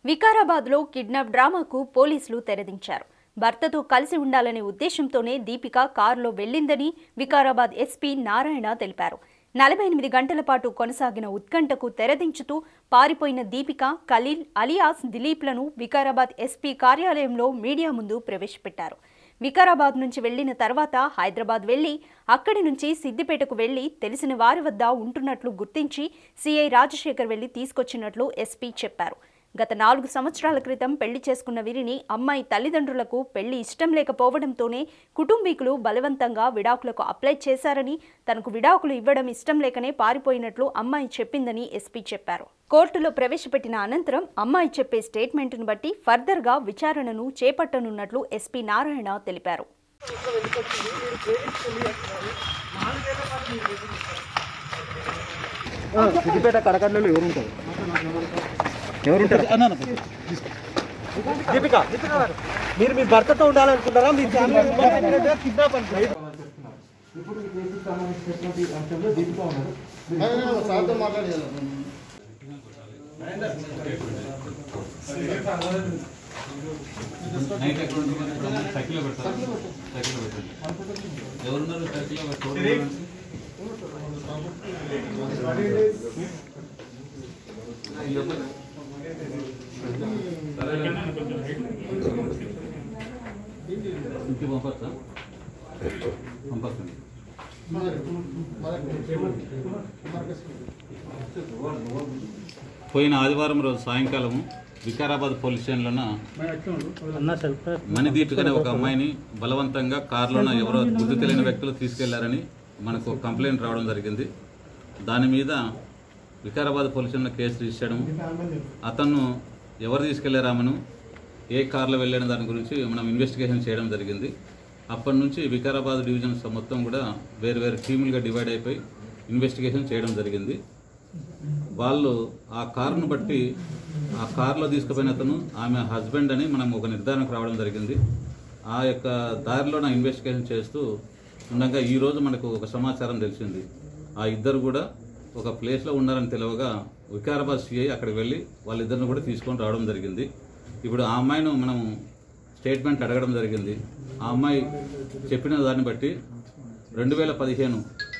వికారాబాద్లో kidnap డ్రామాకు పోలీసులు తెరదించారు భర్తతో కలిసి ఉండాలనే ఉద్దేశంతోనే దీపిక కారులో వెళ్లిందని వికారాబాద్ ఎస్పీ నారాయణ తెలిపారు నలభై ఎనిమిది గంటల పాటు కొనసాగిన ఉత్కంఠకు తెరదించుతూ పారిపోయిన దీపిక ఖలీల్ అలియాస్ దిలీప్లను వికారాబాద్ ఎస్పీ కార్యాలయంలో మీడియా ముందు ప్రవేశపెట్టారు వికారాబాద్ నుంచి వెళ్లిన తర్వాత హైదరాబాద్ వెళ్లి అక్కడి నుంచి సిద్దిపేటకు వెళ్లి తెలిసిన వారి వద్ద ఉంటున్నట్లు గుర్తించి సీఐ రాజశేఖర్ వెళ్లి తీసుకొచ్చినట్లు ఎస్పీ చెప్పారు గత నాలుగు సంవత్సరాల క్రితం పెళ్లి చేసుకున్న వీరిని అమ్మాయి తల్లిదండ్రులకు పెళ్లి ఇష్టం లేకపోవడంతోనే కుటుంబీకులు బలవంతంగా విడాకులకు అప్లై చేశారని తనకు విడాకులు ఇవ్వడం ఇష్టం లేకనే పారిపోయినట్లు అమ్మాయి చెప్పిందని ఎస్పీ చెప్పారు కోర్టులో ప్రవేశపెట్టిన అనంతరం అమ్మాయి చెప్పే స్టేట్మెంట్ను బట్టి ఫర్దర్గా విచారణను చేపట్టనున్నట్లు ఎస్పీ నారాయణ తెలిపారు సిద్దిపేట కడకన్నలో ఎవరు ఉంటారు ఎవరు ఉంటారు దీపిక మీరు మీ భర్తతో ఉండాలనుకుంటారా మీ ఫ్యామిలీ మెంబర్ కిడ్నాప్ అనుకుంటారా ఇప్పుడు ఈ కేసుకు సంబంధించినటువంటి అంశంలో దీపిక ఉన్నారు సార్తో మాట్లాడేయాలి నైట్ ఎక్కడ ఉంటుంది ఇప్పుడు సైకిల్లో పెడతారు సైకిల్లో పెట్టండి ఎవరున్నారు సైకిల్లో పెట్టండి ఇంటికి పంపచ్చా పంపచ్చండి పోయిన ఆదివారం రోజు సాయంకాలం వికారాబాద్ పోలీస్ స్టేషన్లోన మణిదీపిక అనే ఒక అమ్మాయిని బలవంతంగా కారులోన ఎవరో గుర్తు తెలియని వ్యక్తులు తీసుకెళ్లారని మనకు కంప్లైంట్ రావడం జరిగింది దాని మీద వికారాబాద్ పోలీస్ స్టేషన్లో కేసు రిజిస్టర్ చేయడం అతను ఎవరు తీసుకెళ్లారామను ఏ కార్లో వెళ్ళిన దాని గురించి మనం ఇన్వెస్టిగేషన్ చేయడం జరిగింది అప్పటి నుంచి వికారాబాద్ డివిజన్స్ మొత్తం కూడా వేరు వేరు టీములుగా డివైడ్ అయిపోయి ఇన్వెస్టిగేషన్ చేయడం జరిగింది వాళ్ళు ఆ కారును బట్టి ఆ కారులో తీసుకుపోయిన అతను ఆమె హస్బెండ్ అని మనం ఒక నిర్ధారణకు రావడం జరిగింది ఆ యొక్క దారిలో నా ఇన్వెస్టిగేషన్ చేస్తూ ఉండగా ఈరోజు మనకు ఒక సమాచారం తెలిసింది ఆ ఇద్దరు కూడా ఒక ప్లేస్లో ఉన్నారని తెలియగా వికారాబాద్ సిఐ అక్కడికి వెళ్ళి వాళ్ళిద్దరిని కూడా తీసుకొని రావడం జరిగింది ఇప్పుడు ఆ అమ్మాయిను మనం స్టేట్మెంట్ అడగడం జరిగింది ఆ అమ్మాయి చెప్పిన దాన్ని బట్టి రెండు వేల పదిహేను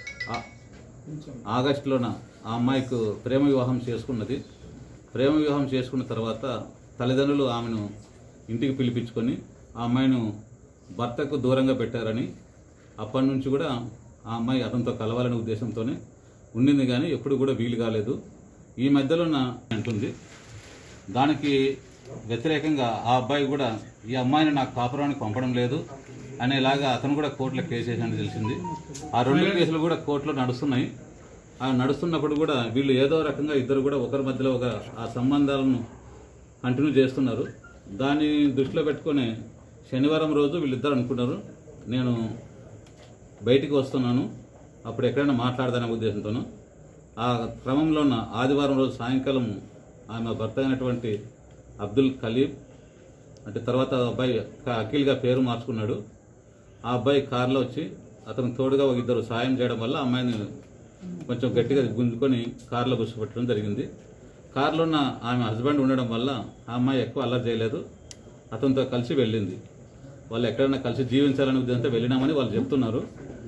ఆగస్టులోన ఆ అమ్మాయికు ప్రేమ వివాహం చేసుకున్నది ప్రేమ వివాహం చేసుకున్న తర్వాత తల్లిదండ్రులు ఆమెను ఇంటికి పిలిపించుకొని ఆ అమ్మాయిను భర్తకు దూరంగా పెట్టారని అప్పటి నుంచి కూడా ఆ అమ్మాయి అతనితో కలవాలనే ఉద్దేశంతోనే ఉండింది కానీ ఎప్పుడు కూడా వీలు కాలేదు ఈ మధ్యలో నా అంటుంది దానికి వ్యతిరేకంగా ఆ అబ్బాయి కూడా ఈ అమ్మాయిని నాకు కాపురానికి పంపడం లేదు అనేలాగా అతను కూడా కోర్టులో కేసు వేసినట్టు తెలిసింది ఆ రెండు కేసులు కూడా కోర్టులో నడుస్తున్నాయి ఆ నడుస్తున్నప్పుడు కూడా వీళ్ళు ఏదో రకంగా ఇద్దరు కూడా ఒకరి మధ్యలో ఒక ఆ సంబంధాలను కంటిన్యూ చేస్తున్నారు దాన్ని దృష్టిలో పెట్టుకొని శనివారం రోజు వీళ్ళిద్దరు అనుకున్నారు నేను బయటికి వస్తున్నాను అప్పుడు ఎక్కడైనా మాట్లాడదానే ఉద్దేశంతోను ఆ క్రమంలోన ఆదివారం రోజు సాయంకాలం ఆమె భర్త అయినటువంటి అబ్దుల్ ఖలీబ్ అంటే తర్వాత అబ్బాయి క- అఖిల్గా పేరు మార్చుకున్నాడు ఆ అబ్బాయి కారులో వచ్చి అతను తోడుగా ఒక ఇద్దరు సాయం చేయడం వల్ల ఆ అమ్మాయిని కొంచెం గట్టిగా గుంజుకొని కారులో కూర్చోబెట్టడం జరిగింది కారులో ఉన్న ఆమె హస్బెండ్ ఉండడం వల్ల ఆ అమ్మాయి ఎక్కువ అల్లరి చేయలేదు అతనితో కలిసి వెళ్ళింది వాళ్ళు ఎక్కడైనా కలిసి జీవించాలనే ఉద్దేశంతో వెళ్ళినామని వాళ్ళు చెప్తున్నారు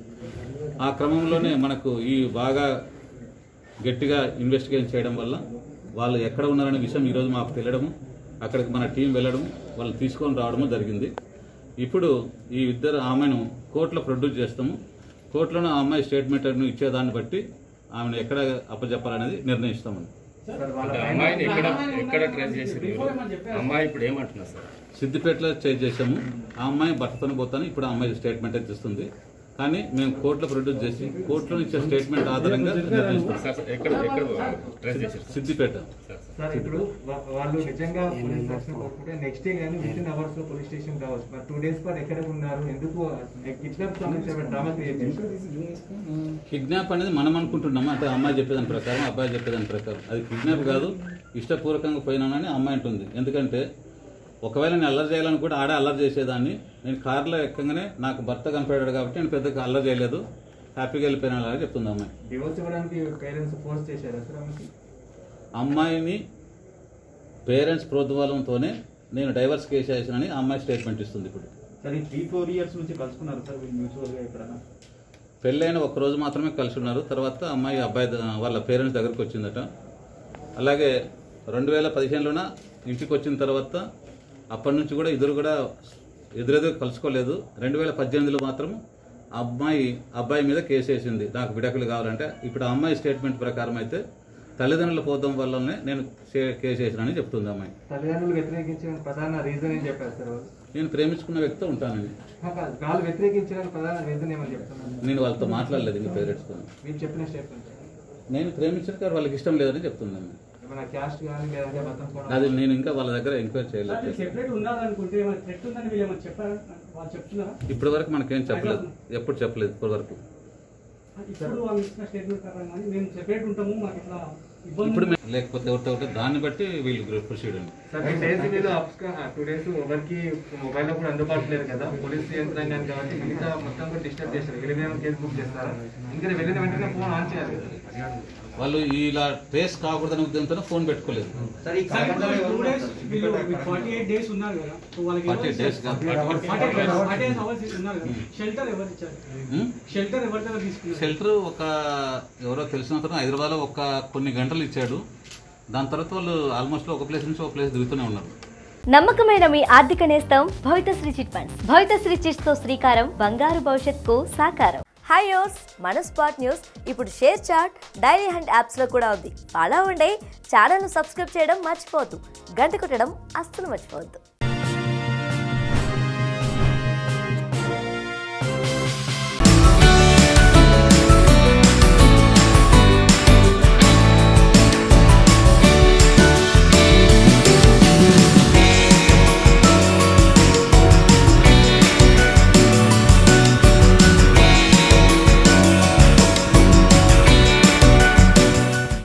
ఆ క్రమంలోనే మనకు ఈ బాగా గట్టిగా ఇన్వెస్టిగేషన్ చేయడం వల్ల వాళ్ళు ఎక్కడ ఉన్నారనే విషయం ఈరోజు మాకు తెలియడము అక్కడికి మన టీం వెళ్ళడం వాళ్ళు తీసుకొని రావడము జరిగింది ఇప్పుడు ఈ ఇద్దరు ఆమెను కోర్టులో ప్రొడ్యూస్ చేస్తాము కోర్టులోనే ఆ అమ్మాయి స్టేట్మెంట్ ఇచ్చేదాన్ని బట్టి ఆమెను ఎక్కడ అప్పచెప్పాలనేది నిర్ణయిస్తామని అంటే అమ్మాయిని ఎక్కడ ఎక్కడ ట్రేస్ చేసింది అమ్మాయి ఇప్పుడు ఏమంటున్నారు సార్ సిద్దిపేటలో చేజ్ చేసాము ఆ అమ్మాయి భర్తతో పోతాను ఇప్పుడు ఆ అమ్మాయి స్టేట్మెంట్ అయితే ఇస్తుంది కానీ మేము కోర్టులో ప్రొడ్యూస్ చేసి కోర్టులో ఇచ్చే స్టేట్మెంట్ ఆధారంగా నిర్ణయిస్తాం సార్ సార్, ఎక్కడ ఎక్కడ ట్రేస్ చేశారు sir? Siddipet sir sir sir ఇప్పుడు వా- వాళ్ళు నిజంగా పోలీస్ స్టేషన్ పోతుంటే నెక్స్ట్ డే కానీ విత్ ఇన్ అవర్స్ లో పోలీస్ స్టేషన్ కావచ్చు మరి టూ డేస్ పాటు ఎక్కడ ఉన్నారు ఎందుకు కిడ్నాప్ సంబంధించిన డ్రామా క్రియేట్ చేశారు కిడ్నాప్ అనేది మనం అనుకుంటున్నాము అంటే అమ్మాయి చెప్పేదాని ప్రకారం అబ్బాయి చెప్పేదాని ప్రకారం అది కిడ్నాప్ కాదు ఇష్టపూర్వకంగా పోయినానని అమ్మాయి అంటుంది ఎందుకంటే ఒకవేళ నేను అల్లరి చేయాలని కూడా ఆడే అల్లరి చేసేదాన్ని నేను కారులో ఎక్కగానే నాకు భర్త కనపడాడు కాబట్టి నేను పెద్దగా అల్లరి చేయలేదు హ్యాపీగా వెళ్ళిపోయినా అలాగే చెప్తుంది అమ్మాయి డివోర్స్ ఇవ్వడానికి పేరెంట్స్ ఫోర్స్ చేశారు సార్ ఆమెకి అమ్మాయిని పేరెంట్స్ ప్రోద్బలంతోనే నేను డైవర్స్ కేసు వేసానని ఆ అమ్మాయి స్టేట్మెంట్ ఇస్తుంది ఇప్పుడు సార్ ఈ త్రీ ఫోర్ ఇయర్స్ నుంచి కలుసుకున్నారు సార్ వీళ్ళు మ్యూచువల్గా ఎక్కడన్నా పెళ్ళైన ఒక రోజు మాత్రమే కలిసి ఉన్నారు తర్వాత అమ్మాయి అబ్బాయి ద- వాళ్ళ పేరెంట్స్ దగ్గరికి వచ్చిందట అలాగే రెండు వేల పదిహేనులోన ఇంటికి వచ్చిన తర్వాత అప్పటి నుంచి కూడా ఇద్దరు కూడా ఎదురెదురు కలుసుకోలేదు రెండు వేల పద్దెనిమిదిలో మాత్రం ఆ అమ్మాయి అబ్బాయి మీద కేసు వేసింది నాకు విడాకులు కావాలంటే ఇప్పుడు ఆ అమ్మాయి స్టేట్మెంట్ ప్రకారం అయితే తల్లిదండ్రుల పోవడం వల్లనే నేను చే- కేసు వేసినని చెప్తుంది అమ్మాయి తల్లిదండ్రులు వ్యతిరేకించిన ప్రధాన రీజన్ ఏం చెప్పారు సార్ వాళ్ళు? నేను ప్రేమించుకున్న వ్యక్తితో ఉంటానని ఆ, కాదు. వాళ్ళు వ్యతిరేకించిన ప్రధాన రీజన్ ఏమని చెప్తున్నారు నేను వాళ్ళతో మాట్లాడలేదు ఇంకా పేరెంట్స్తో మీరు చెప్పిన స్టేట్మెంట్ నేను ప్రేమించిన కానీ వాళ్ళకి ఇష్టం లేదని చెప్తున్నాను ఏమైనా క్యాస్ట్ కానీ లేదంటే మతం కూడా అది నేను ఇంకా వాళ్ళ దగ్గర ఎంక్వైరీ చేయలేదు సెపరేట్ ఉండాలనుకుంటే ఏమైనా థ్రెట్ ఉందని వీళ్ళు ఏమైనా చెప్పారా వాళ్ళు చెప్తున్నారా ఇప్పటి వరకు మనకేం చెప్పలేదు ఎప్పుడు చెప్పలేదు ఇప్పటి వరకు ఇప్పుడు వాళ్ళు ఇచ్చిన స్టేట్మెంట్ ప్రకారం కానీ మేము సెపరేట్ ఉంటాము మాకు ఇట్లా ఇబ్బంది ఇప్పుడు మే- లేకపోతే ఒకటి ఒకటి దాన్ని బట్టి వీళ్ళు ప్రొసీడ్ అండి సార్ టూ డేస్ వీళ్ళు టూ డేస్ ఎవరికి మొబైల్ కూడా అందుబాటులో లేదు కదా పోలీస్ యంత్రాంగాన్ని కాబట్టి మిగతా మొత్తం కూడా డిస్టర్బ్ చేశారు వెళ్ళిన కేసు బుక్ చేస్తారా ఇంకా వెళ్ళిన వెంటనే ఫోన్ ఆన్ చేయాలి కదా వాళ్ళు ఇలా ట్రేస్ కాకూడదని ఉద్దేశంతో ఫోన్ పెట్టుకోలేదు సార్ ఇప్పుడు టూ డేస్ వీళ్ళు ఫార్టీ ఎయిట్ డేస్ ఉన్నారు కదా సో వాళ్ళకి ఫార్టీ డేస్ కాదు ఫార్టీ ఎయిట్ అవర్స్ ఉన్నారు కదా షెల్టర్ ఎవరు ఇచ్చారు షెల్టర్ ఎవరి దగ్గర తీసుకున్నారు షెల్టర్ ఒక ఎవరో తెలిసిన అతను హైదరాబాద్లో ఒక కొన్ని గంటలు ఇచ్చాడు దాని తర్వాత వాళ్ళు ఆల్మోస్ట్ ఒక ప్లేస్ నుంచి ఒక ప్లేస్ తిరుగుతూనే ఉన్నారు నమ్మకమైన మీ ఆర్థిక నేస్తం Bhavithasri chit funds Bhavithasri chits తో శ్రీకారం బంగారు భవిష్యత్తుకు సాకారం హాయ్ యోస్ మన స్పాట్ న్యూస్ ఇప్పుడు షేర్ చాట్ డైలీ హండ్ యాప్స్ లో కూడా ఉంది ఫాలో అవ్వండి ఛానల్ ను సబ్స్క్రైబ్ చేయడం మర్చిపోవద్దు గంట కొట్టడం అస్సలు మర్చిపోవద్దు